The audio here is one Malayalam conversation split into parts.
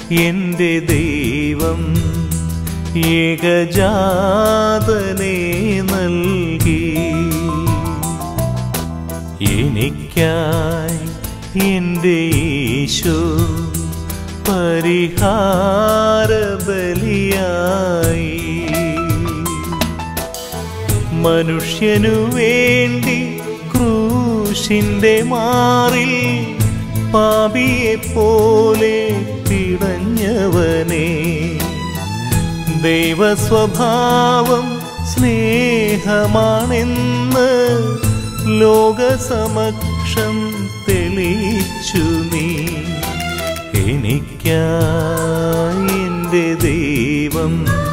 എൻ്റെ ദൈവം ഏകജാതനെ നൽകി എനിക്കായി എൻ്റെ ഈശോ പരിഹാര ബലിയായി മനുഷ്യനു വേണ്ടി ക്രൂശിന്റെ മാറിൽ പാപിയെ പോലെ പിടഞ്ഞവനെ ദൈവസ്വഭാവം സ്നേഹമാണെന്ന് ലോകസമക്ഷം തെളിയിച്ചു നീ എനിക്കായി എൻ്റെ ദൈവം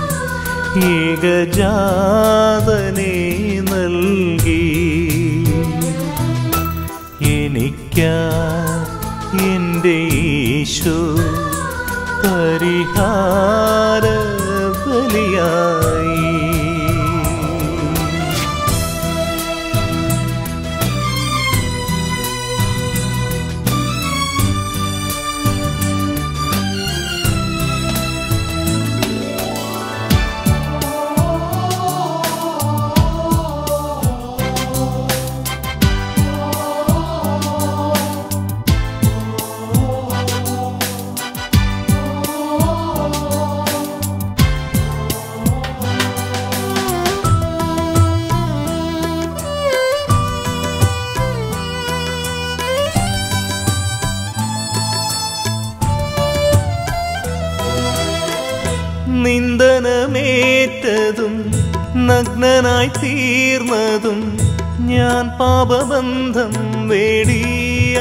ഏകജാതനെ നൽകി എനിക്കാ എൻ്റെ ഈശോ പരിഹാര ബലിയായി നിന്ദനമേറ്റതും നഗ്നനായി തീർന്നതും ഞാൻ പാപബന്ധം വേടിയ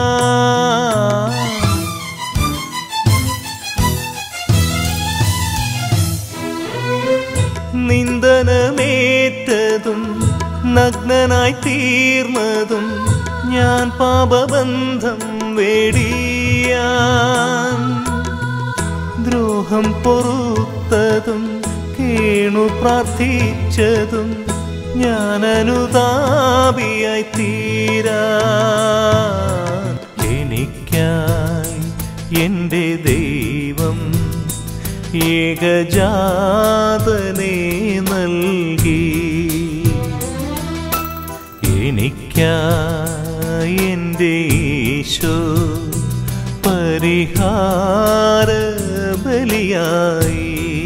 നിന്ദനമേറ്റതും നഗ്നനായി തീർന്നതും ഞാൻ പാപബന്ധം വേടിയാൻ ദ്രോഹം പൊറുത്തതും കേണു പ്രാർത്ഥിച്ചതും ഞാൻ അനുതാപിയായി തീരാ എനിക്കായി എൻ്റെ ദൈവം ഏകജാതനെ നൽകി എനിക്കായി എൻ്റെ ഈശോ പരിഹാര ബലിയായി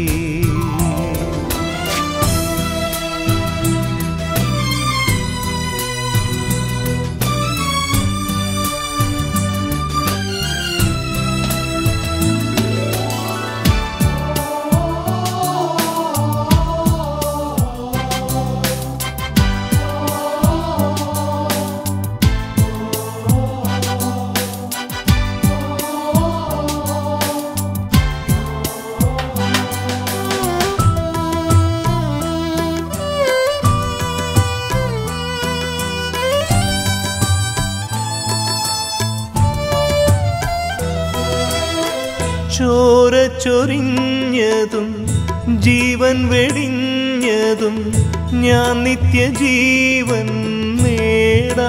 ചോര ചൊരിഞ്ഞതും ജീവൻ വെടിഞ്ഞതും ഞാൻ നിത്യജീവൻ നേടാ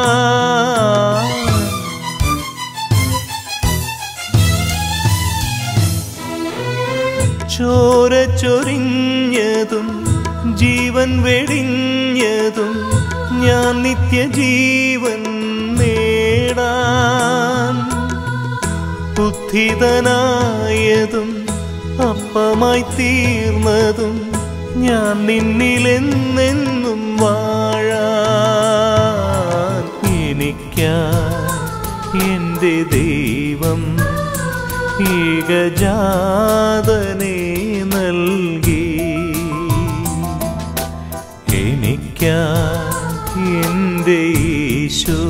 ചോര ചൊരിഞ്ഞതും ജീവൻ വെടിഞ്ഞതും ഞാൻ നിത്യജീവൻ നേടാൻ ബുദ്ധിതനായതും അപ്പമായി തീർന്നതും ഞാൻ നിന്നിലെന്നെന്നും വാഴാൻ എനിക്കായി എൻ്റെ ദൈവം ഏകജാതനെ നൽകി എനിക്കായി എൻ്റെ ഈശോ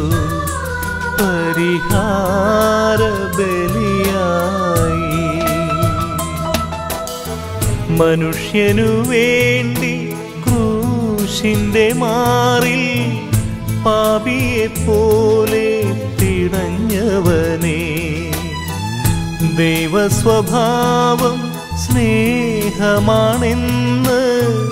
പരിഹാര ബലിയായി മനുഷ്യനു വേണ്ടി ക്രൂശിന്റെ മാറിൽ പാപിയെ പോലെ തിടഞ്ഞവനെ ദൈവസ്വഭാവം സ്നേഹമാണെന്ന്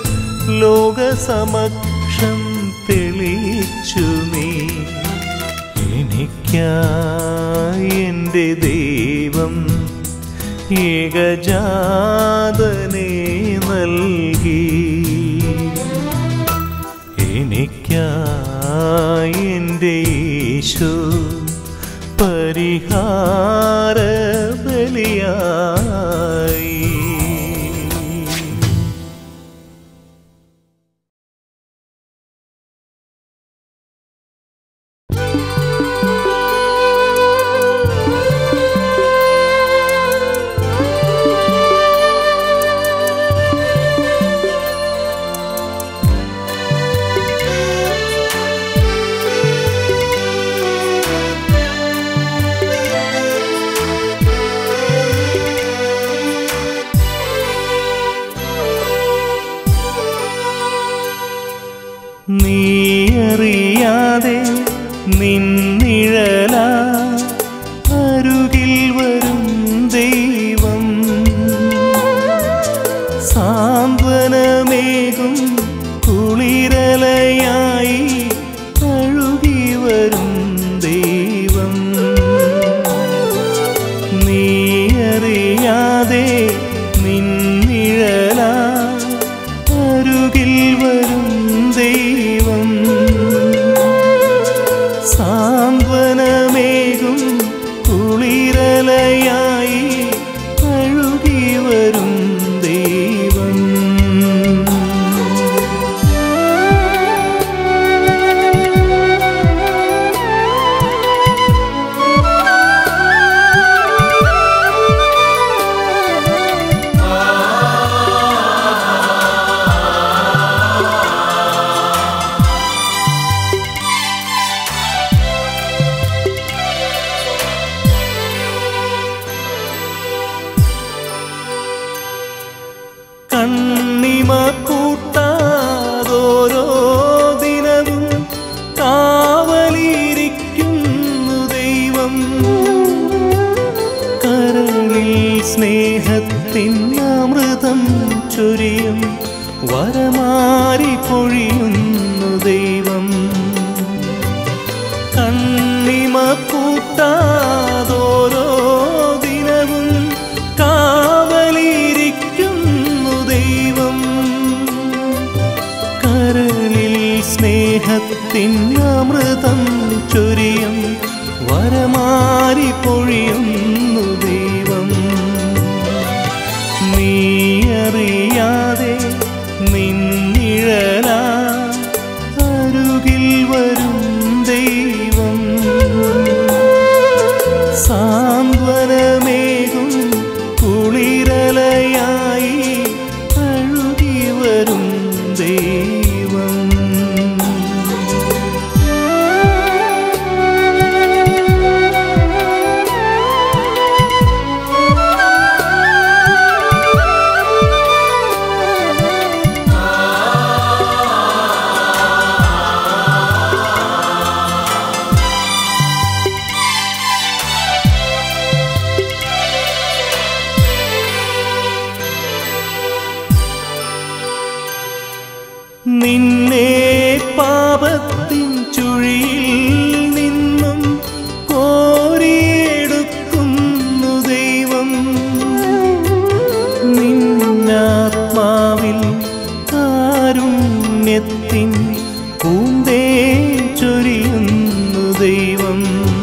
ലോകസമക്ഷം തെളിയിച്ചു നീ എനിക്കായി എൻ്റെ ദൈവം ഏകജാതനെ നൽകി എനിക്കായി എൻ്റെ യേശു പരിഹാര ബലിയായി നീയറിയാതെ നിന്നിഴല അരുകിൽ വരും ദൈവം സാന്ത്വനമേകും കുളിരലയായി അഴുകി വരും ദൈവം നീയറിയാതെ നിന്നിഴല അരുകിൽ വരും ദൈവം സാന്ത്വനമേകും കുളിരലയായി അഴുകി വരും ദൈവം കണ്ണിമ കൂട്ടാതോരോ ദിനവും കാവലിരിക്കുന്നു ദൈവം കരളിൽ സ്നേഹത്തിൻ അമൃതം ചൊരിയും വരമാരി പൊഴിയുന്നു ദൈവം കണ്ണിമ കൂട്ടാതോരോ ദിനവും കാവലിരിക്കുന്നു ദൈവം കരളിൽ സ്നേഹത്തിൻ അമൃതം ചൊരിയും വരമാരി പൊഴിയുന്നു ദൈവം നീയറിയാതെ നിന്നിഴല അരുകിൽ വരും ദൈവം സാന്ത്വനമേകും കുളിരലയായി അഴുകി വരും ദൈവം നിന്നെ പാപത്തിൻ ചുഴിയിൽ നിന്നും കോരിയെടുക്കുന്നു ദൈവം നിന്നാത്മാവിൽ കാരുണ്യത്തിൻ പൂന്തേ ചൊരിയുന്നു ദൈവം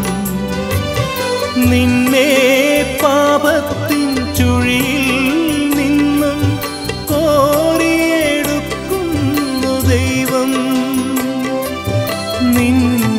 നിന്നെ പാപത്തിൻ ചുഴിയിൽ നിന്നും കോരിയെടുക്കുന്നു ദൈവം നിൻ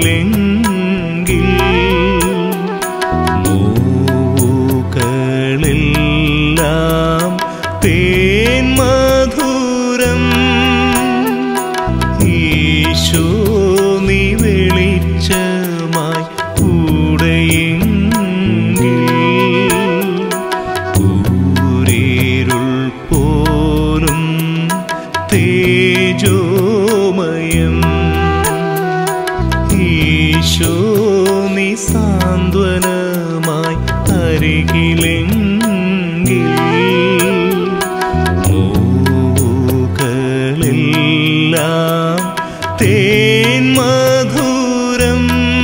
അരികിലെങ്കിൽ നോവുകളെല്ലാം തേൻ മധുരം ഈശോ നീ വെളിച്ചമായി കൂടെയെങ്കിൽ കൂരിരുൾ പോലും തേജോമയം ഈശോ നീ സാന്ത്വനമായി അരികിലെങ്കിൽ നോവുകളെല്ലാം തേൻ മധുരം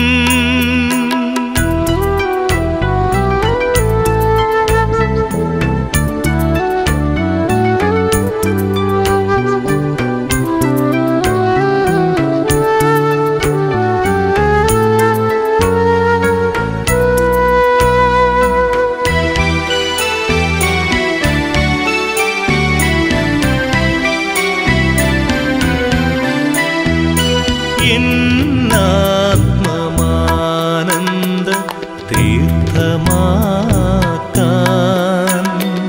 എന്നാത്മമാനന്ദ തീർത്ഥമാക്കാൻ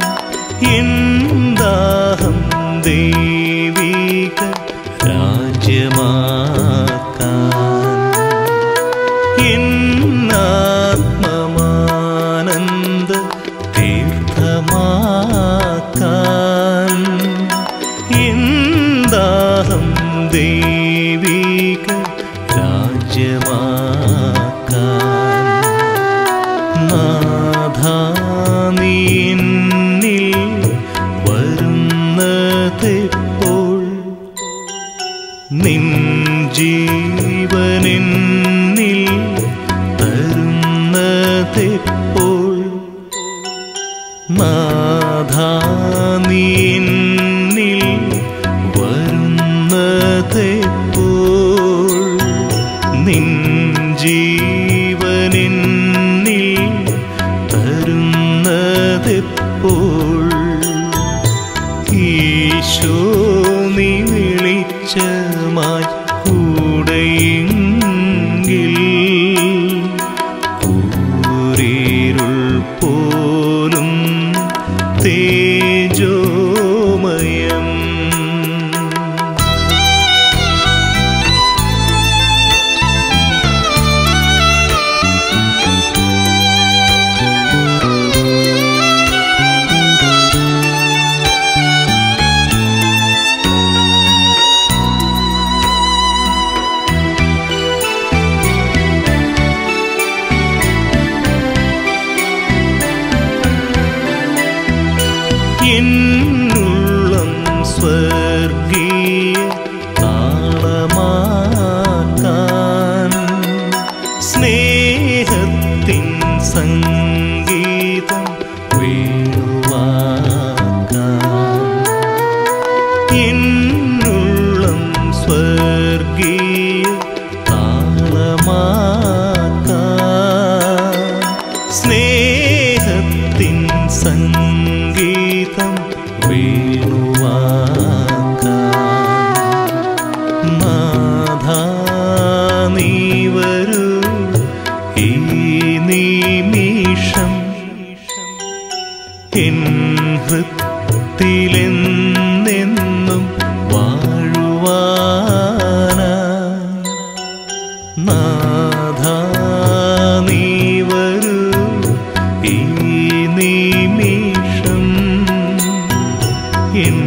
എന്താഹം ദൈവിക രാജ്യമാക്കാൻ എന്നാത്മമാനന്ദ തീർത്ഥമാക്കാൻ എന്താഹം ദൈവിക രാജ്യമാക്കാൻ നാഥാനീന്നിൽ വരുന്നതെപ്പോൾ നിൻ ജീവനെന്നിൽ തരുന്നതെപ്പോൾ നാഥാനീന്നിൽ വരുന്നതെപ്പോൾ നിൻ ജീവനെന്നിൽ തരുന്നതെപ്പോൾ ഈശോ നീ വെളിച്ചമായി കൂടെയെങ്കിൽ കൂരിരുൾ പോലും തേജോമയം എന്നുള്ളം സ്വർഗീയ താളമാക്കാൻ സ്നേഹത്തിൻ സംഗീതം വീഴുവാക്കാൻ എന്നുള്ളം സ്വർഗീയ താളമാക്കാൻ സ്നേഹത്തിൻ സംഗീതം വീണുവാക്കാൻ നാഥാ നീ വരൂ ഈ നിമിഷം എൻ ഹൃത്തിലെന്നെന്നും വാഴുവാനായി നാഥാ നീ വരൂ ഈ നിമിഷം എൻ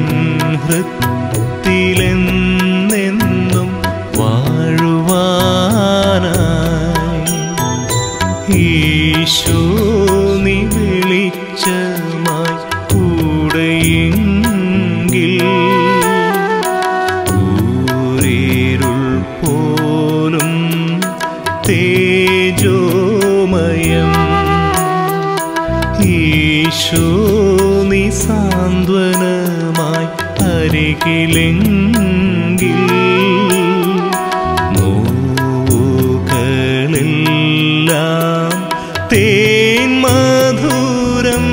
ഹൃത്തിലെന്നെന്നും വാഴുവാനായി ഈശോ നീ വെളിച്ചമായി കൂടെയെങ്കിൽ കൂരിരുൾ പോലും തേജോമയം ഈശോ നീ സാന്ത്വനമായി അരികിലെങ്കിൽ നോവുകളെല്ലാം തേൻ മധുരം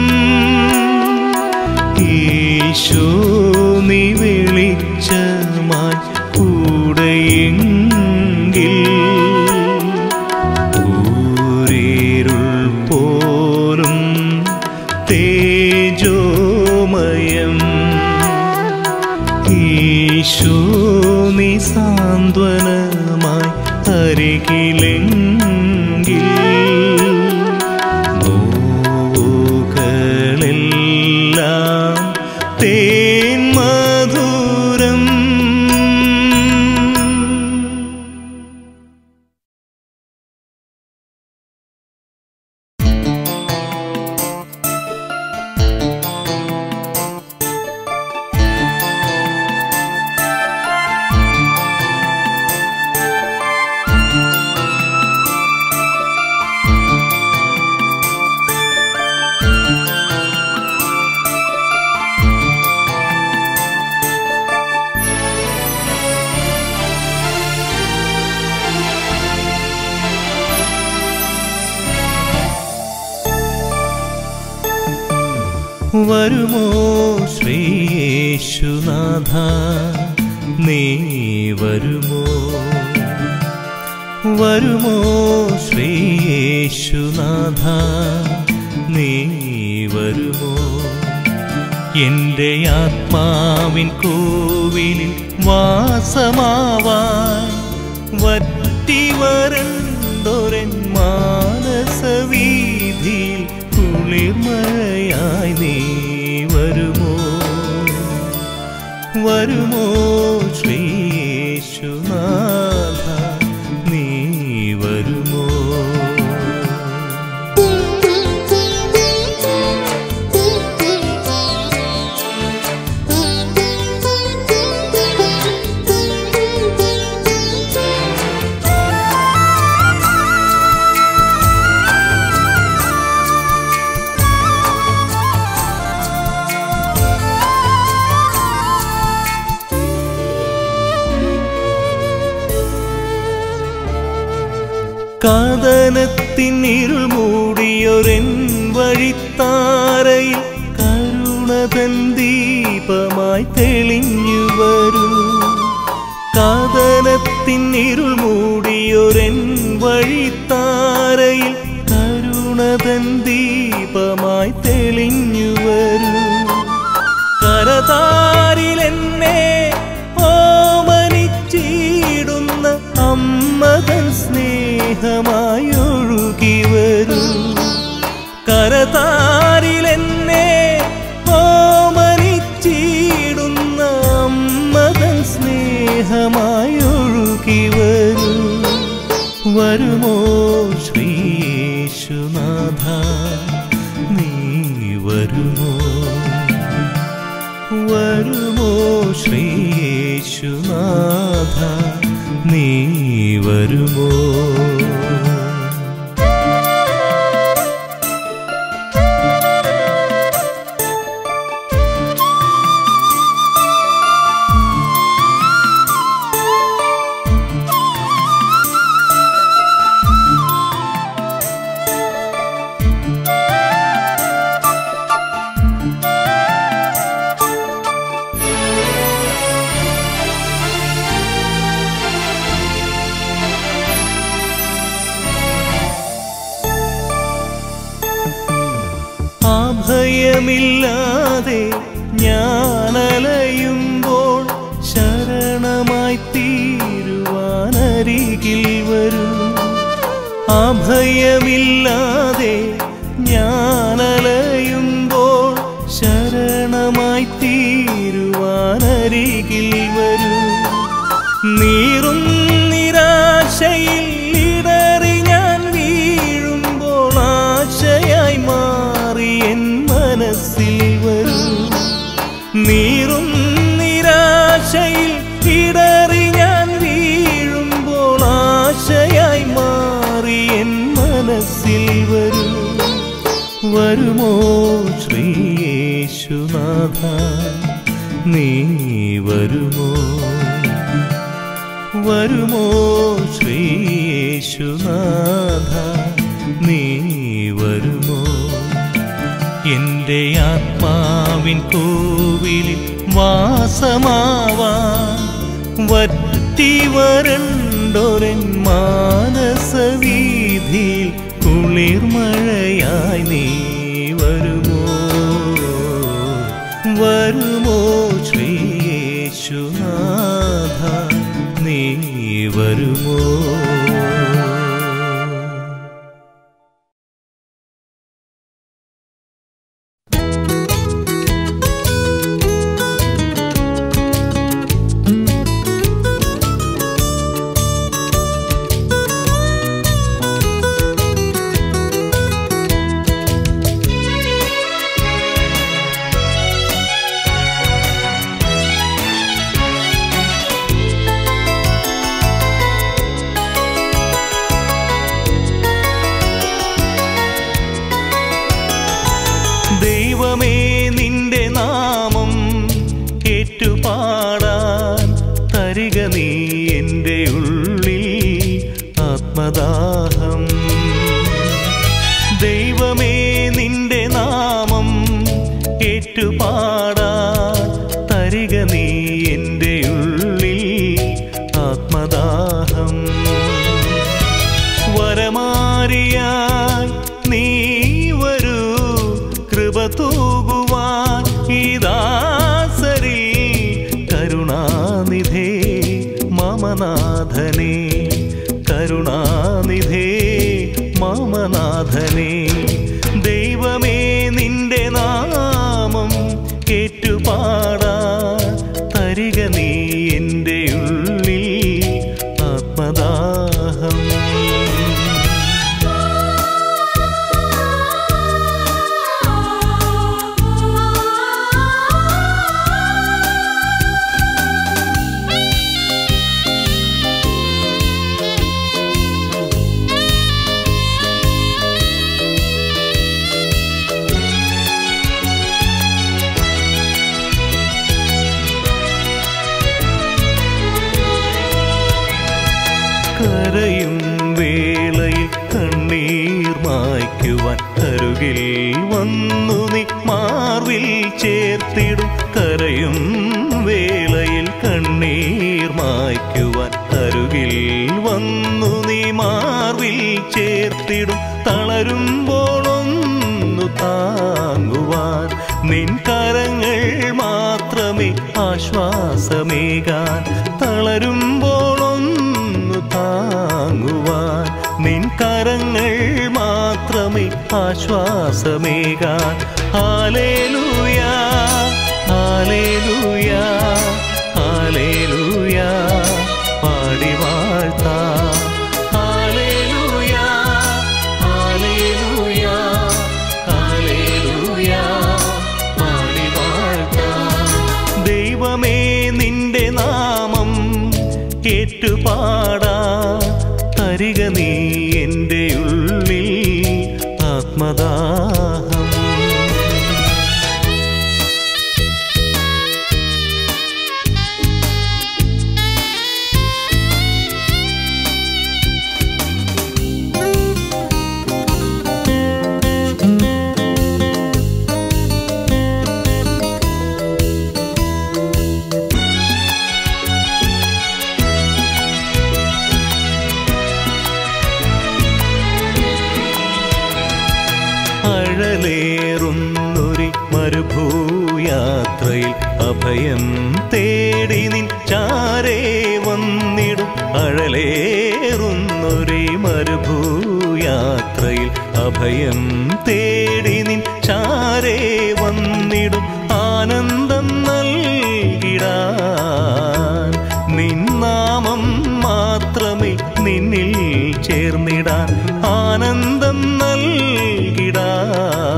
ഈശോ നീ വെളിച്ചമായി കൂടെയെങ്കിൽ ഈശോ നീ സാന്ത്വനമായി അരികിലെങ്കിൽ നോവുകളെല്ലാം തേൻ മധുരം വരുമോ ശ്രീയേശുനാഥ നീ വരുമോ വരുമോ ശ്രീയേശുനാഥ നീ വരുമോ എൻ്റെ ആത്മാവിൻ കോവിലിൽ വാസമാവാൻ വറ്റി വരണ്ടൊരൻ മാനസവീതിയിൽ കുളിർമഴയായി നീ വരുമോ വരുമോ ശ്രീയേശുനാഥ നീ വരുമോ കാതനത്തിനിരുൾ മൂടിയൊരെൻ വഴിത്താരയിൽ കരുണതൻ ദീപമായി തെളിഞ്ഞു വരൂ കാതനത്തിനിരുൾ മൂടിയൊരെൻ വഴിത്താരയിൽ കരുണതൻ ദീപമായി തെളിഞ്ഞു വരൂ കരതാരിലെന്നെ ഓമനിച്ചിടുന്ന അമ്മതൻ സ്നേഹമായി ഒഴുകി വരൂ കരതാരിലെന്നെ ഓമനിച്ചിടുന്ന അമ്മതൻ സ്നേഹമായി ഒഴുകി വരൂ വരുമോ ശ്രീയേശുനാഥ നീ വരുമോ വരുമോ ശ്രീയേശുനാഥ നീ വരുമോ ആഭയമില്ലാതെ ഞാനലയുമ്പോൾ ശരണമായി തീരുവാനരികിൽ വരൂ ആഭയമില്ലാതെ ഞാനലയുമ്പോൾ ശരണമായി തീരുവാനരികിൽ വരൂ നീറും നിരാശയിൽ ഇടറി ഞാൻ വീഴുമ്പോൾ ആശയായി മാറി എൻ മനസ്സിൽ വരൂ നീറും നിരാശയിൽ ഇടറി ഞാൻ വീഴുമ്പോൾ ആശയായി മാറി എൻ മനസ്സിൽ വരൂ വരുമോ ശ്രീയേശുനാഥ നീ വരുമോ വരുമോ ശ്രീയേശുനാഥ നീ വരുമോ എൻ്റെ ആത്മാവിൻ കോവിലിൽ വാസമാവാൻ വറ്റി വരണ്ടൊരൻ മാനസവീതിയിൽ കുളിർമഴയായി നീ വരുമോ വരുമോ ശ്രീയേശുനാഥ വരുമോ ദൈവമേ നിന്റെ നാമം ഏറ്റുപാടാൻ തരിക നീ എൻ്റെ ഉള്ളിൽ ആത്മദാഹം ദൈവമേ നിന്റെ നാമം ഏറ്റുപാടാൻ തരിക നീ എൻ്റെ ഉള്ളിൽ ആത്മദാഹം വരമാരിയായി നീ വരൂ കൃപ തൂകുവാൻ ഈ ദാസരിൽ കരുണാനിധേ മമനാഥനേ കരുണാനിധേ മമനാഥനേ ദൈവമേ നിന്റെ നാമം കേറ്റുപാടാ തരിക നീ എൻ്റെ ഉള്ളിൽ ആത്മദാഹം കരയും വേളയിൽ കണ്ണീർ മായ്ക്കുവാൻ അരുകിൽ വന്നു നീ മാർവിൽ ചേർത്തിടും കരയും വേളയിൽ കണ്ണീർ മായ്ക്കുവാൻ അരുകിൽ വന്നു നീ മാർവിൽ ചേർത്തിടും തളരുമ്പോഴൊന്നു താങ്ങുവാൻ നിൻ കരങ്ങൾ മാത്രമേ ആശ്വാസമേകാൻ തളരുമ്പോഴൊന്നു താങ്ങുവാൻ നിൻ കരങ്ങൾ മാത്രമേ ആശ്വാസമേകാൻ ഹാലേലൂയാ ഹാലേലൂയാ ഹാലേലൂയാ പാടി വാഴ്ത്താം ഹാലേലൂയാ ഹാലേലൂയാ ഹാലേലൂയാ പാടി വാഴ്ത്താം ദൈവമേ നിന്റെ നാമം കേട്ടുപാടാ തരിക നീ എൻ്റെ ഉള്ളിൽ ആത്മദാഹം അഴലേറുന്നൊരി മരുഭൂയാത്രയിൽ അഭയം തേടി നിൻ ചാരേ വന്നിടും അഴലേറുന്നൊരി മരുഭൂയാത്രയിൽ അഭയം തേടി നിൻ ചാരേ വന്നിടും ആനന്ദം നൽകിടാൻ നിന്നാമം മാത്രമേ നിന്നിൽ ചേർന്നിടാൻ ആനന്ദം നൽകിടാൻ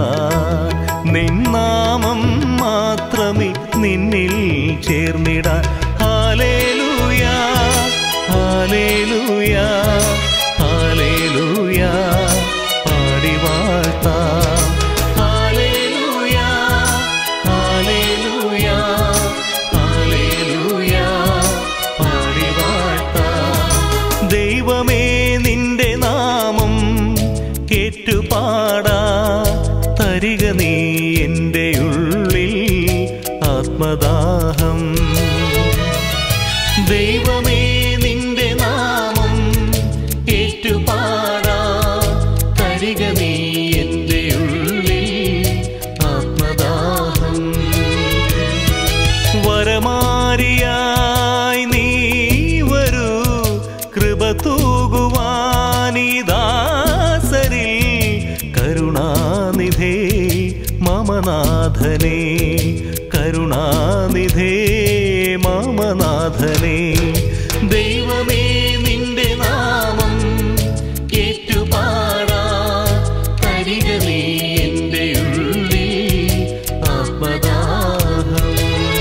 നിന്നാമം മാത്രമേ നിന്നിൽ ചേർന്നിടാൻ ഹാലേലൂയാ ഹാലേലൂയാ ഹാലേലൂയാ പാടി വാഴ്ത്താം ഹാലേലൂയാ ഹാലേലൂയാ ഹാലേലൂയാ പാടി വാഴ്ത്താം ദൈവമേ നിന്റെ നാമം കേട്ടുപാടാ തരിക നീ എൻ്റെ ഉള്ളിൽ ആത്മദാഹം മമനാഥനേ കരുണാനിധേ മമനാഥനേ ദൈവമേ നിന്റെ നാമം ഏറ്റുപാടാ തരിക നീ എൻ്റെ ഉള്ളിൽ ആത്മദാഹം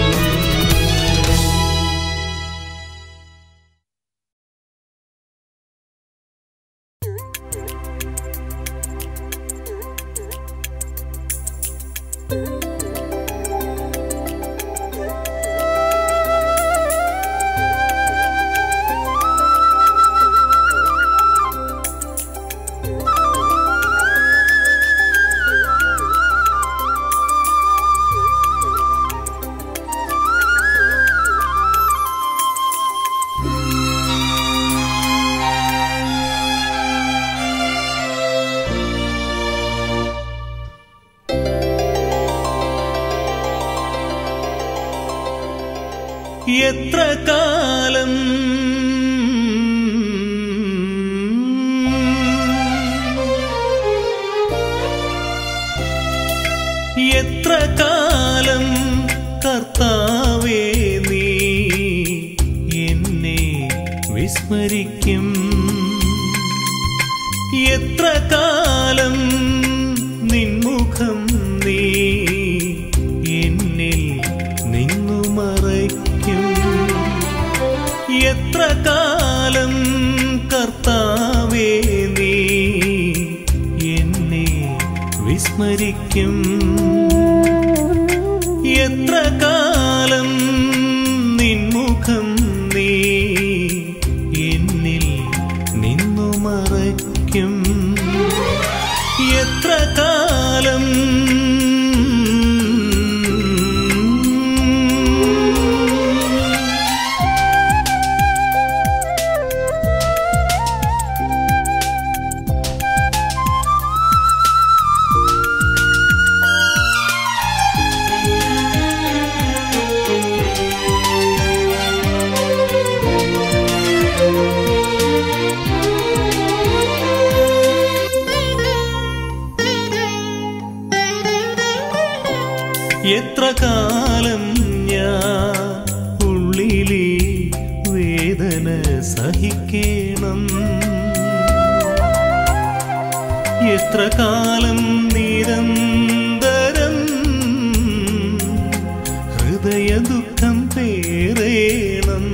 എത്ര കാലം എത്ര കാലം കർത്താവേ നീ എന്നെ വിസ്മരിക്കും എത്ര കാലം നിൻമുഖം നീ എന്നിൽ നിന്നു മറയ്ക്കും എത്ര കാലം കർത്താവേ നീ എന്നെ വിസ്മരിക്കും എത്ര കാലം നിൻമുഖം നീ എന്നിൽ നിന്നു മറയ്ക്കും എത്ര കാലം എത്ര കാലം ഞാൻ ഉള്ളിലെ വേദന സഹിക്കേണം എത്ര കാലം നിരന്തരം ഹൃദയ ദുഃഖം പേറേണം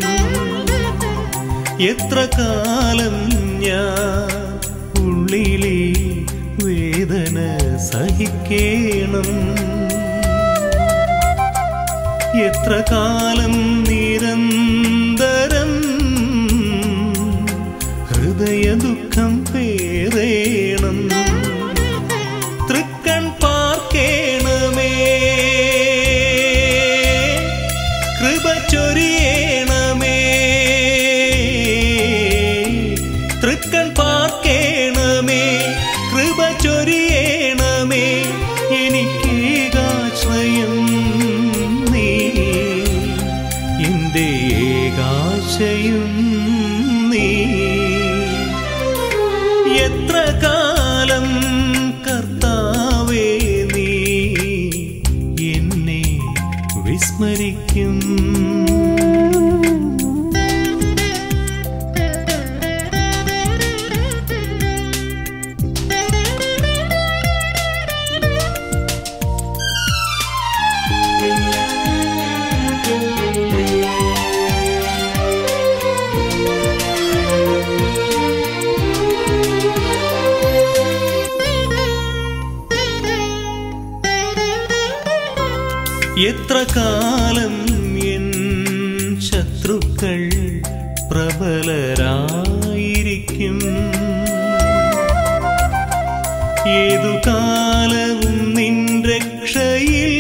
എത്ര കാലം ഞാൻ ഉള്ളിലെ വേദന സഹിക്കേണം എത്ര കാലം നിരന്തരം ഹൃദയ ദുഃഖം പേറേണം തൃക്കൺ പാർക്കേണമേ കൃപ ചൊരിയേണമേ തൃക്കൺ പാർക്കേണമേ കൃപ ചൊരിയേണമേ എനിക്കേകാശ്രയം നീ എൻ്റെ ഏകാശയും നീ എത്ര കാലം കർത്താവേ നീ എന്നെ വിസ്മരിക്കും എത്ര കാലം എൻ ശത്രുക്കൾ പ്രബലരായിരിക്കും ഏതു കാലവും നിൻ രക്ഷയിൽ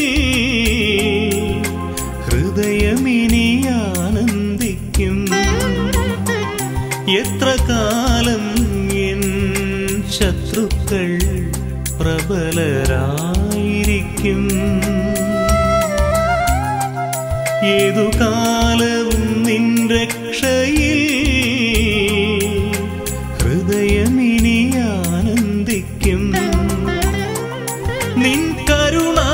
ഹൃദയമിനി ആനന്ദിക്കും എത്ര കാലം എൻ ശത്രുക്കൾ പ്രബലരായിരിക്കും ഏതു കാലവും നിൻ രക്ഷയിൽ ഹൃദയമിനി ആനന്ദിക്കും നിൻ കരുണ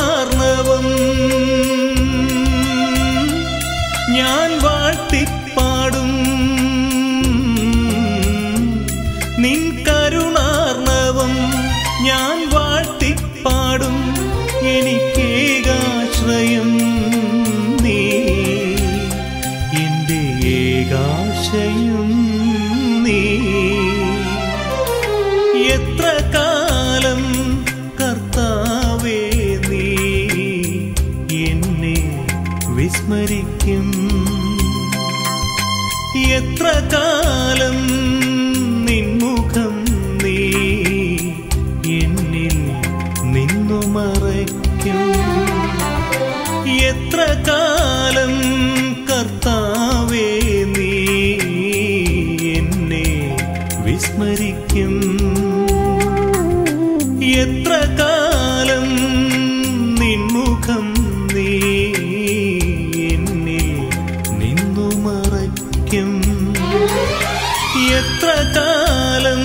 കരുണാർണവം ഞാൻ വാഴ്ത്തിപ്പാടും എനിക്കേകാശ്രയം നീ എൻ്റെ ഏകാശയം നീ എത്ര കാലം കർത്താവേ നീ എന്നെ വിസ്മരിക്കും എത്ര കാലം നിൻമുഖം നീ എന്നിൽ നിന്നു മറയ്ക്കും എത്ര കാലം കർത്താവേ നീ എന്നെ വിസ്മരിക്കും എത്ര കാലം നിൻമുഖം നീ എന്നിൽ നിന്നു മറയ്ക്കും എത്ര കാലം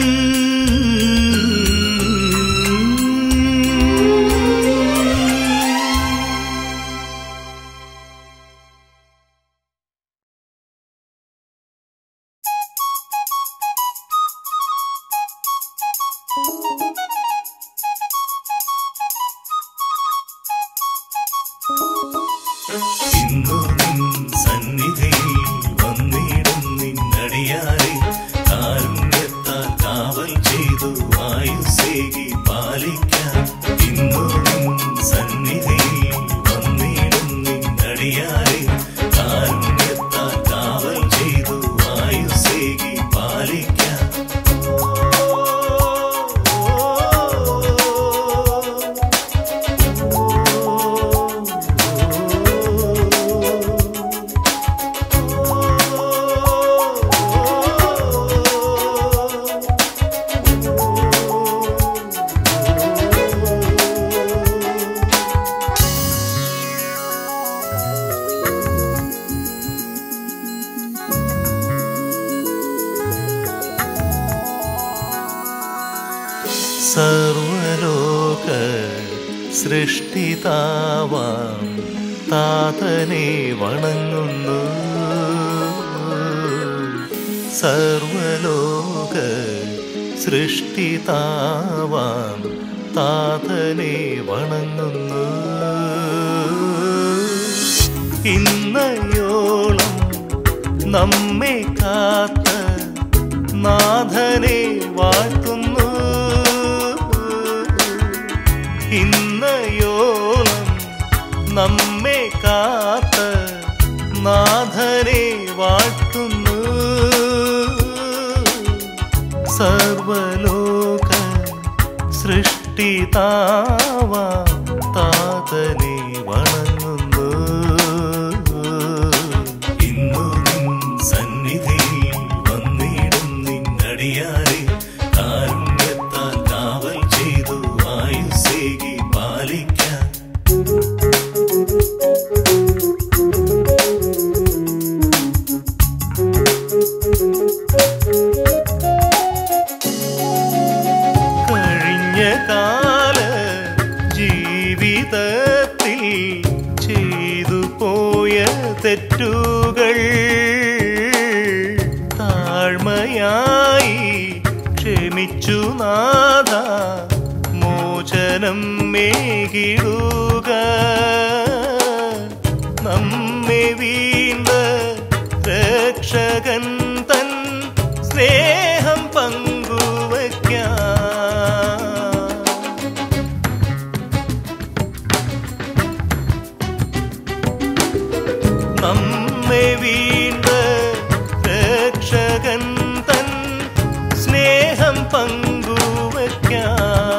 ഇന്നു നിൻ സന്നിധിയിൽ വന്നിടും നിന്നടിയാരെ കാരുണ്യത്താൽ കാവൽ ചെയ്തു ആയുസേകി പാലിക്കാൻ ഇന്നു നിൻ സന്നിധിയിൽ വന്നിടും നിന്നടിയാരെ കാരുണ്യത്താൽ കാവൽ ചെയ്തു ആയുസേകി പാലിക്കാൻ സർവലോക സൃഷ്ടിതാവാം താതനെ വണങ്ങുന്നു സർവലോക സൃഷ്ടിതാവാം താതനെ വണങ്ങുന്നു ഇന്നയോളം നമ്മെ കാത്ത നാഥനെ വാഴ്ത്തുന്നു ഇന്നയോളം നമ്മെ കാത്ത നാഥനെ വാഴ്ത്തുന്നു സർവലോക സൃഷ്ടിതാവ താതനെ വണങ്ങുന്നു ഇന്നു നിൻ സന്നിധിയിൽ വന്നിടും നിന്നടിയാരെ കാരുണ്യത്താൽ കാവൽ ചെയ്തു ആയുസേകി പാലിക്കാൻ കഴിഞ്ഞ കാല ജീവിതത്തിൽ ചെയ്തു പോയ തെറ്റുകൾ താഴ്മയായി ക്ഷമിച്ചു നാഥ മോചനം മേകിടുക നമ്മെ വീണ്ട രക്ഷകൻ തൻ സ്നേഹം പങ്കുവയ്ക്കാം നമ്മെ വീണ്ട രക്ഷകൻ തൻ സ്നേഹം പങ്കുവയ്ക്കാം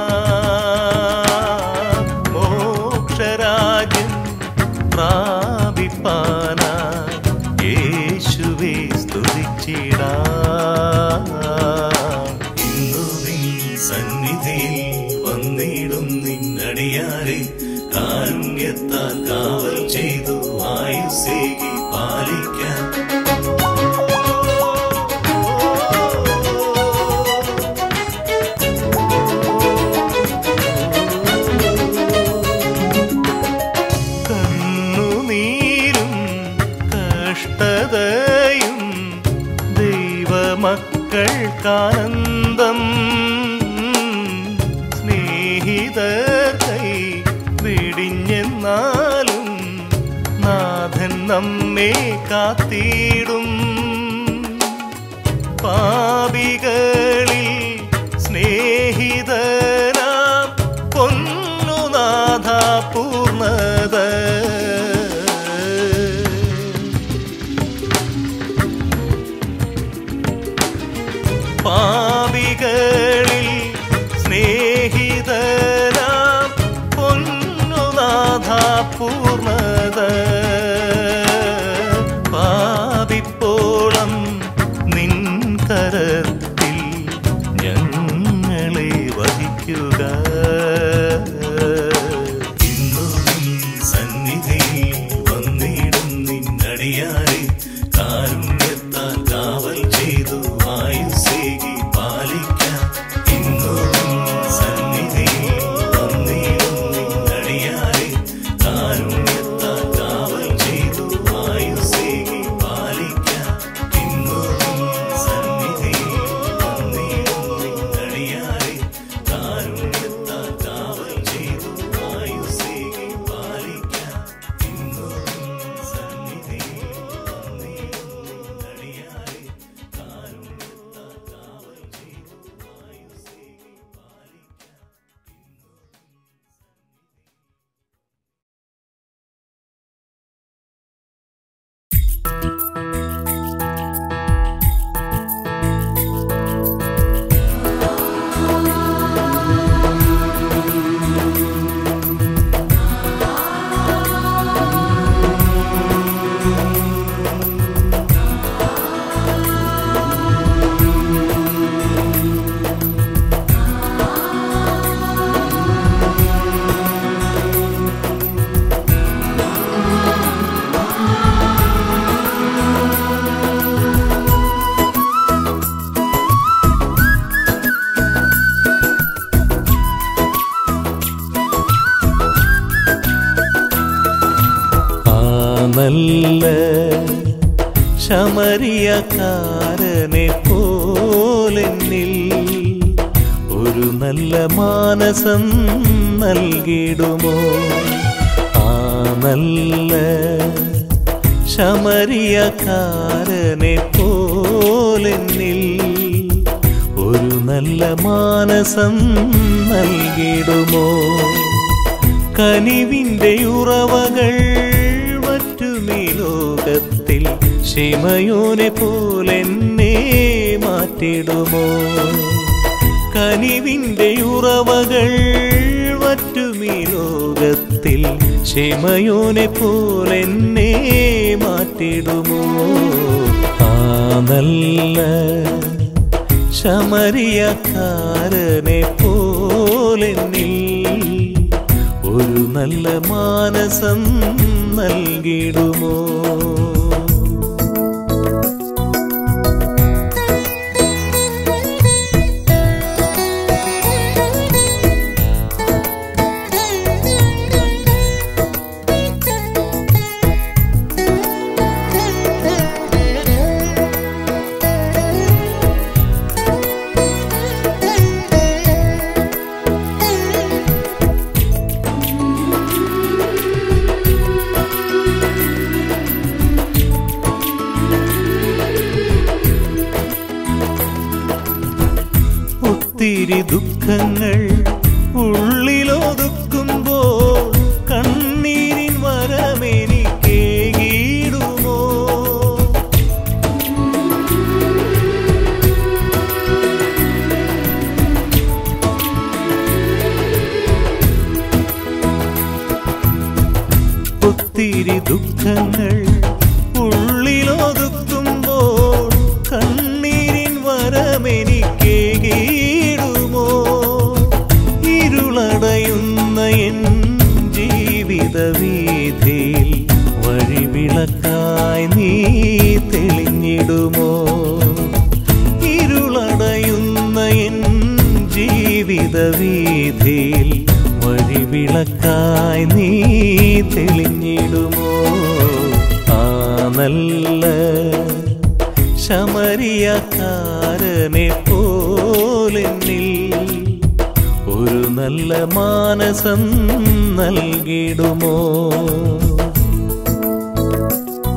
മോക്ഷരാജ്യം പ്രാപിപ്പാനാ യേശുവെ സ്തുതിച്ചിടാം ഇന്നു നീ സന്നിധിയിൽ വന്നിടും നിന്നടിയാരെ കാരുണ്യത്താൽ കാവൽ ചെയ്തു ആയുസേകി പാലിക്കാൻ കണ്ണുനീരും കഷ്ടതയും ദൈവമക്കൾക്കാനന്ദം നമ്മെ കാത്തിടും പാപികളിൽ സ്നേഹിതനാം പൊന്നുനാഥ പൂർണ്ണത പാപികളിൽ സ്നേഹിതനാം പൊന്നുനാഥ പൂർണ്ണത പാപിപ്പോളം നിൻ കരത്തിൽ ഞങ്ങളെ വഹിക്കുക ഇന്നു നിൻ സന്നിധിയിൽ വന്നിടും നിന്നടിയാരെ കാരുണ്യത്താൽ കാവൽ ചെയ്തു ആയുസേകി പാലിക്കാം ഇന്നു നിൻ സന്നിധിയിൽ വന്നിടും നിന്നടിയാരെ കാരുണ്യത്താൽ കാവൽ ചെയ്തു ആയുസേകി പാലിക്കാം ഇന്നു നിൻ സന്നിധിയിൽ വന്നിടും നിന്നടിയാരെ കാരുണ്യത്താൽ കാവൽ ചെയ്തു ആയുസേകി പാലിക്കാം ഇന്നു നിൻ സന്നിധിയിൽ വന്നിടും നിന്നടിയാരെ കാരുണ്യത്താൽ കാവൽ ചെയ്തു ആയുസേകി പാലിക്കാം ആ നല്ല ശമരിയക്കാരനെ പോലെന്നിൽ ഒരു നല്ല മാനസം നൽകിടുമോ ആ നല്ല ശമരിയക്കാരനെ പോലെന്നിൽ ഒരു നല്ല മാനസം നൽകിടുമോ കനിവിന്റെ ഉറവകൾ മറ്റുമീ ലോകത്തിൽ ശിമയോനെ പോലെന്നെ മാറ്റിടുമോ കനിവിന്റെ ഉറവകൾ മറ്റുമീ ലോകത്തിൽ ശിമയോനെ പോലെന്നെ മാറ്റിടുമോ ആ നല്ല ശമരിയക്കാരനെ പോലെന്നിൽ ഒരു നല്ല മാനസം നൽകിടുമോ ഒത്തിരി ദുഃഖങ്ങൾ ഉള്ളിലൊതുക്കുമ്പോൾ കണ്ണീരിൻ വരമെനിക്കേകിടുമോ ഒത്തിരി ദുഃഖങ്ങൾ ഉള്ളിലൊതുക്കുമ്പോൾ കണ്ണീരിൻ വരമെനിക്കേകിടുമോ ഇരുളടയുന്ന എൻ ജീവിത വീതിയിൽ വഴിവിളക്കായി നീ തെളിഞ്ഞിടുമോ ഇരുളടയുന്ന എൻ ജീവിത വീതിയിൽ വഴിവിളക്കായി നീ തെളിഞ്ഞിടുമോ ആ നല്ല ശമരിയക്കാരനെ പോലെന്നിൽ ഒരു നല്ല മാനസം നൽകിടുമോ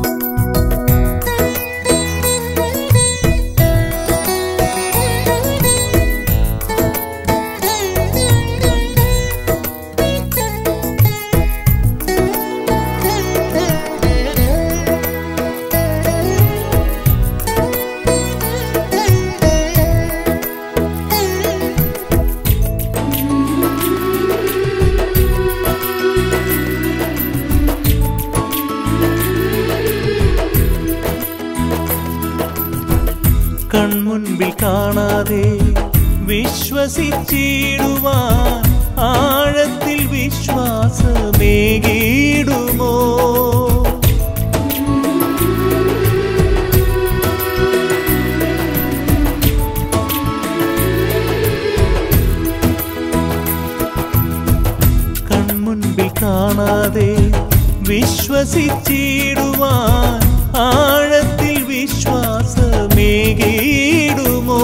കാണാതെ വിശ്വസിച്ചിടുവാൻ ആഴത്തിൽ വിശ്വാസമേകിടുമോ കൺമുൻപിൽ കാണാതെ വിശ്വസിച്ചിടുവാൻ ആഴത്തിൽ വിശ്വാസമേകിടുമോ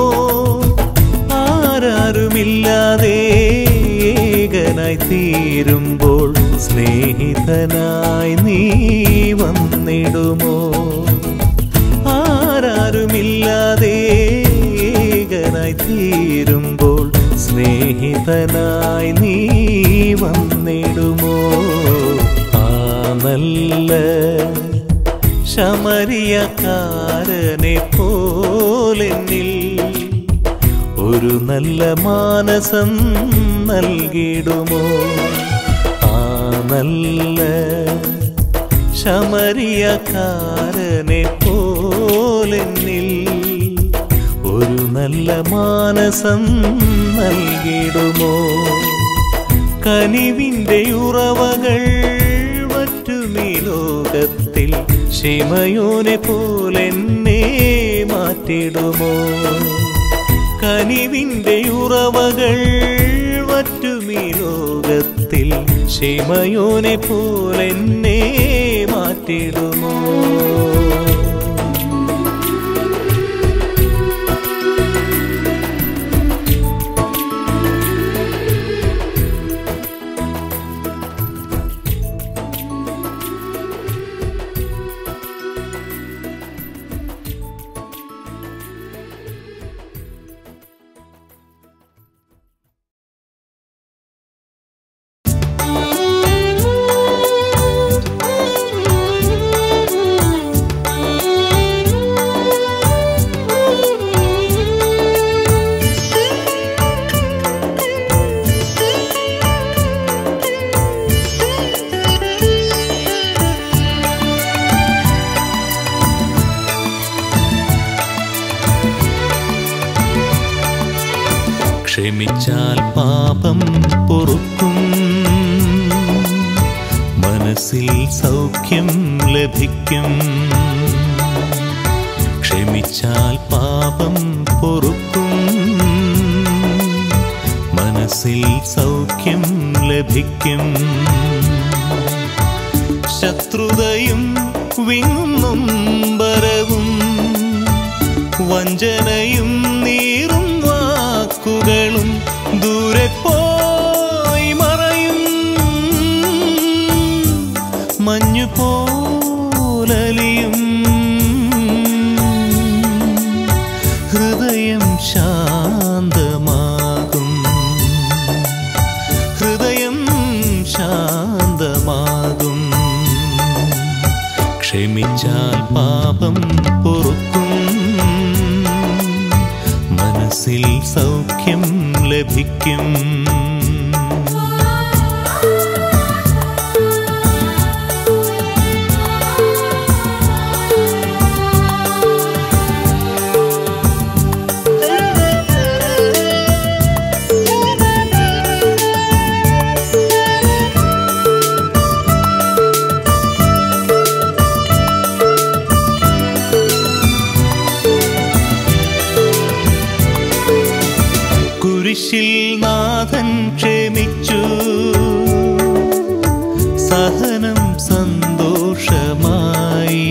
ആരാരുമില്ലാതെ ഏകനായി തീരുമ്പോൾ സ്നേഹിതനായി നീ വന്നിടുമോ ആരാരുമില്ലാതെ ഏകനായി തീരുമ്പോൾ സ്നേഹിതനായി നീ വന്നിടുമോ ആ നല്ല ശമരിയക്കാരനെ പോലെന്നിൽ ഒരു നല്ല മാനസം നൽകിടുമോ ആ നല്ല ശമരിയക്കാരനെ പോലെന്നിൽ ഒരു നല്ല മാനസം നൽകിടുമോ കനിവിൻ്റെ ഉറവകൾ മറ്റുമീ ലോകത്തിൽ ശിമയോനെ പോലെന്നെ മാറ്റിടുമോ കനിവിൻ്റെ ഉറവകൾ മറ്റുമീ ലോകത്തിൽ ശിമയോനെ പോലെന്നെ മാറ്റിടുമോ ക്ഷമിച്ചാൽ പാപം പൊറുക്കും മനസ്സിൽ സൗഖ്യം ലഭിക്കും ക്ഷമിച്ചാൽ പാപം പൊറുക്കും മനസ്സിൽ സൗഖ്യം ലഭിക്കും ശത്രുതയും വിങ്ങും ബരവും വഞ്ചനയും നീറും വാക്കുകളും ദൂരെ പോയി മറയും മഞ്ഞു പോലലിയും ഹൃദയം ശാന്തമാകും ഹൃദയം ശാന്തമാകും ക്ഷമിച്ചാൽ പാപം പൊറുക്കും മനസ്സിൽ സൗഖ്യം ലഭിക്കും കുരിശിൽ നാഥൻ ക്ഷമിച്ചു സഹനം സന്തോഷമായി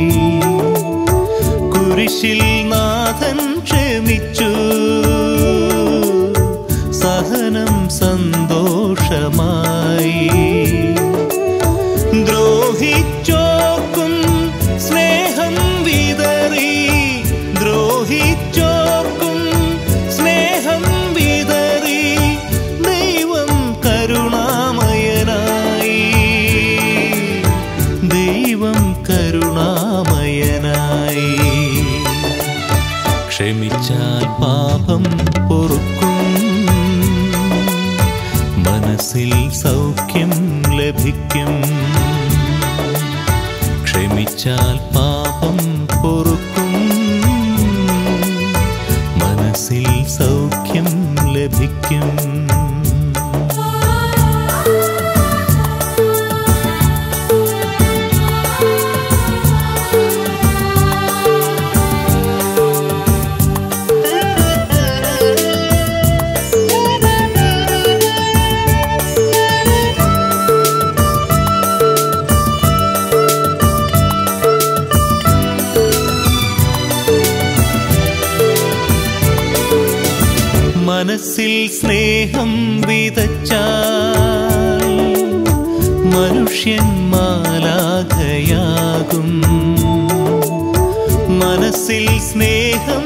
കുരിശിൽ നാഥൻ ക്ഷമിച്ചു സഹനം സന്തോഷമായി ദ്രോഹിച്ചോക്കും സ്നേഹം വിതറി ദ്രോഹിച്ചോക്കും സ്നേഹം വിതറി ദൈവം കരുണാമയനായി ദൈവം കരുണാമയനായി ക്ഷമിച്ചാൽ പാപം പൊറുക്കും മനസ്സിൽ സൗഖ്യം ലഭിക്കും ക്ഷമിച്ചാൽ പാപം പൊറുക്കും മനസ്സിൽ മനസ്സിൽ സ്നേഹം വിതച്ചാൽ മനുഷ്യൻ മാലാഖയാകും മനസ്സിൽ സ്നേഹം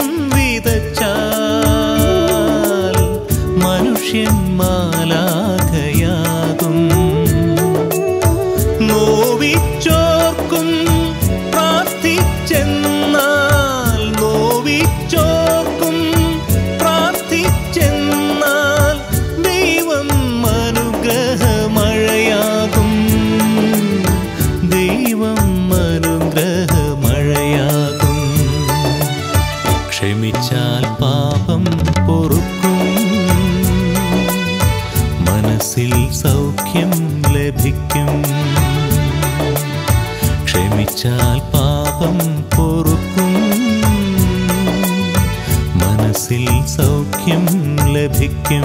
വിതച്ചാൽ മനുഷ്യൻ മാലാഖയാകും നോവിച്ചോർക്കും പ്രാർത്ഥിച്ചെന്നാൽ നോവിച്ചോർക്കും പ്രാർത്ഥിച്ചെന്നാൽ ദൈവം അനുഗ്രഹമഴയാകും ദൈവം അനുഗ്രഹമഴയാകും ക്ഷമിച്ചാൽ പാപം പൊറുക്കും മനസ്സിൽ സൗഖ്യം ലഭിക്കും ക്ഷമിച്ചാൽ പാപം പൊറുക്കും മനസ്സിൽ സൗഖ്യം ലഭിക്കും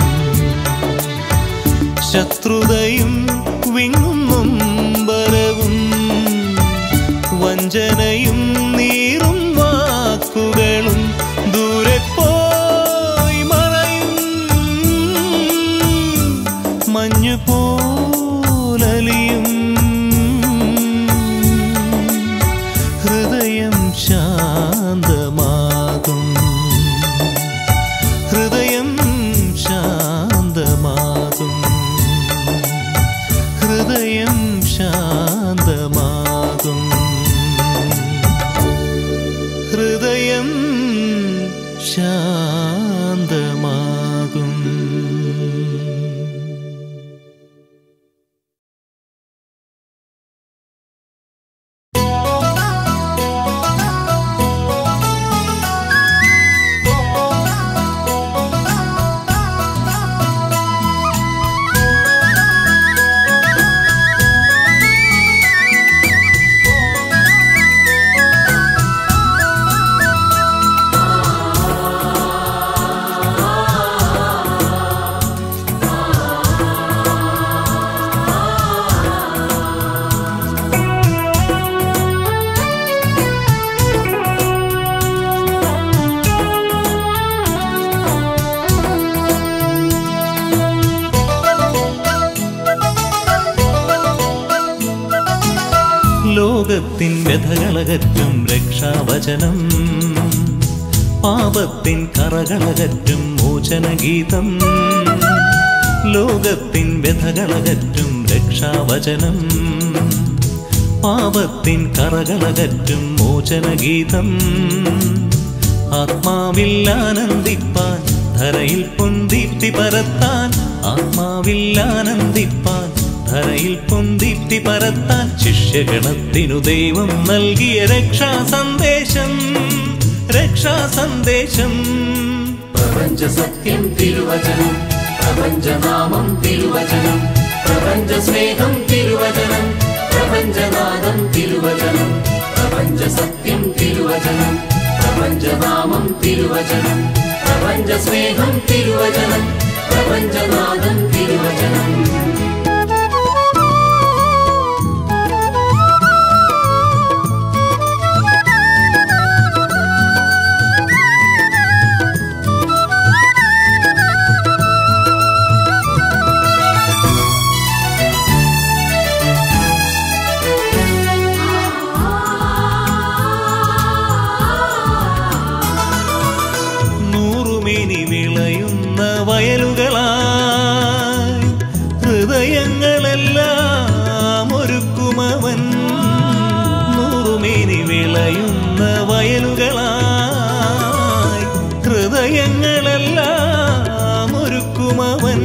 ശത്രുതയും വിങ്ങും ബലവും വഞ്ചനയും നീറും വാക്കുകളും ദൂരെ പോയി മറയും മഞ്ഞു പോലലിയും ഹൃദയം ശാന്തമാകും ഹൃദയം ശാന്തമാകും ഹൃദയം ശാന്തമാകും ഹൃദയം ശാന്തമാകും ലോകത്തിൻ വ്യഥകളകറ്റും രക്ഷാവചനം പാപത്തിൻ കറകളകറ്റും മോചനഗീതം ലോകത്തിൻ വ്യഥകളകറ്റും രക്ഷാവചനം പാപത്തിൻ കറകളകറ്റും മോചനഗീതം ആത്മാവിൽ ആനന്ദിപ്പാൻ ധരയിൽ പൊന്തിത്തി പരത്താൻ ആത്മാവിൽ ആനന്ദിപ്പാൻ ധരയിൽ പൊന്തിത്തി പരത്താൻ ശിഷ്യഗണത്തിനു ദൈവം നൽകിയ രക്ഷാ സന്ദേശം രക്ഷാ സന്ദേശം പ്രപഞ്ച സത്യം തിരുവചനം പ്രപഞ്ചനാമം തിരുവചനം പ്രപഞ്ച സ്നേഹം തിരുവചനം പ്രപഞ്ചനാദം തിരുവചനം പ്രപഞ്ച സത്യം തിരുവചനം പ്രപഞ്ചനാമം തിരുവചനം പ്രപഞ്ച സ്നേഹം തിരുവചനം പ്രപഞ്ചനാദം തിരുവചനം നൂറുമേനി വിളയുന്ന വയലുകളായി ഹൃദയങ്ങളെല്ലാം ഒരുക്കുമവൻ നൂറുമേനി വിളയുന്ന വയലുകളായി ഹൃദയങ്ങളെല്ലാം ഒരുക്കുമവൻ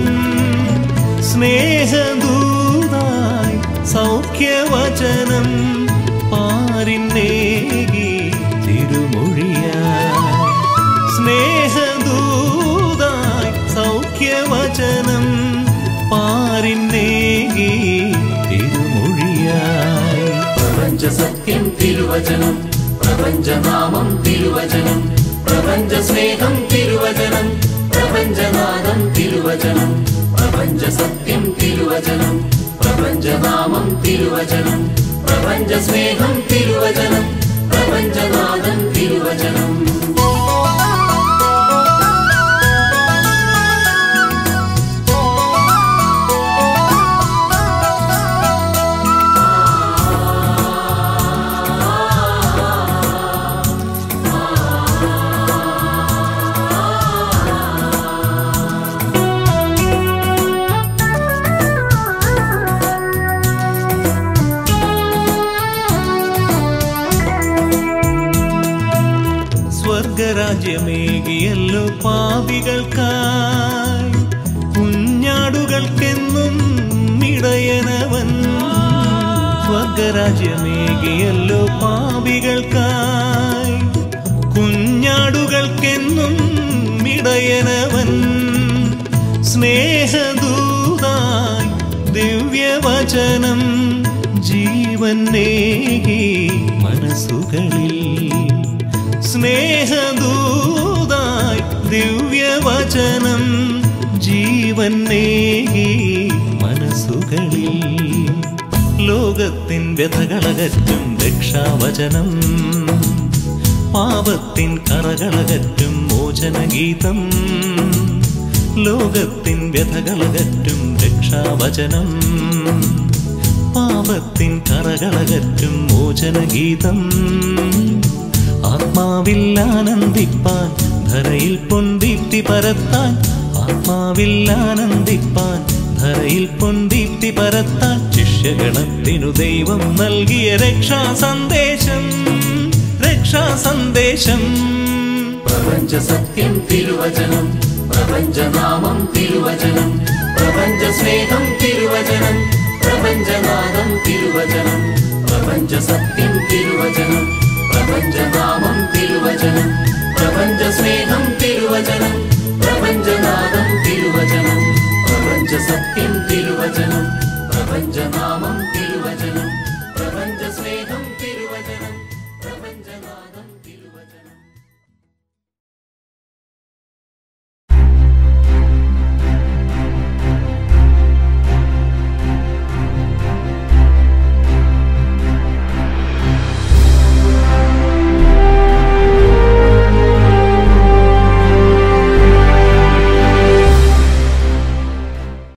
സ്നേഹദൂതായി സൗഖ്യവചനം പാരിന്നേകി തിരുമൊഴിയായി സ്നേഹദൂതായി സൗഖ്യവചനം ദിവ്യവചനം പാരിന്നേകി തിരുമൊഴിയായി പ്രപഞ്ച സത്യം തിരുവചനം പ്രപഞ്ചനാമം തിരുവചനം പ്രപഞ്ച സ്നേഹം തിരുവചനം പ്രപഞ്ചനാദം തിരുവചനം പ്രപഞ്ച സത്യം തിരുവചനം പ്രപഞ്ചനാമം തിരുവചനം പ്രപഞ്ച സ്നേഹം തിരുവചനം പ്രപഞ്ചനാദം തിരുവചനം സ്വർഗരാജ്യമേകിയല്ലോ പാപികൾക്കായി കുഞ്ഞാടുകൾക്കെന്നും ഇടയനവൻ സ്വർഗരാജ്യമേകിയല്ലോ പാപികൾക്കായി കുഞ്ഞാടുകൾക്കെന്നും ഇടയനവൻ സ്നേഹദൂതായി ദിവ്യവചനം ജീവൻ നേകി മനസ്സുകളിൽ സ്നേഹദൂതായി ദിവ്യവചനം ജീവൻ നേകി മനസ്സുകളിൽ ലോകത്തിൻ വ്യഥകളകറ്റും രക്ഷാവചനം പാപത്തിൻ കറകളകറ്റും മോചനഗീതം ലോകത്തിൻ വ്യഥകളകറ്റും രക്ഷാവചനം പാപത്തിൻ കറകളകറ്റും മോചനഗീതം ആത്മാവിൽ ആനന്ദിപ്പാൻ ധരയിൽ പൊന്തിത്തി പരത്താൻ ആത്മാവിൽ ആനന്ദിപ്പാൻ ധരയിൽ പൊന്തിത്തി പരത്താൻ ശിഷ്യഗണത്തിനു ദൈവം നൽകിയ രക്ഷാ സന്ദേശം രക്ഷാ സന്ദേശം പ്രപഞ്ച സത്യം തിരുവചനം പ്രപഞ്ചനാമം തിരുവചനം പ്രപഞ്ച സ്നേഹം തിരുവചനം പ്രപഞ്ചനാദം തിരുവചനം പ്രപഞ്ച സത്യം തിരുവചനം പ്രപഞ്ചനാമം തിരുവചനം പ്രപഞ്ച സ്നേഹം തിരുവചനം പ്രപഞ്ചനാദം തിരുവചനം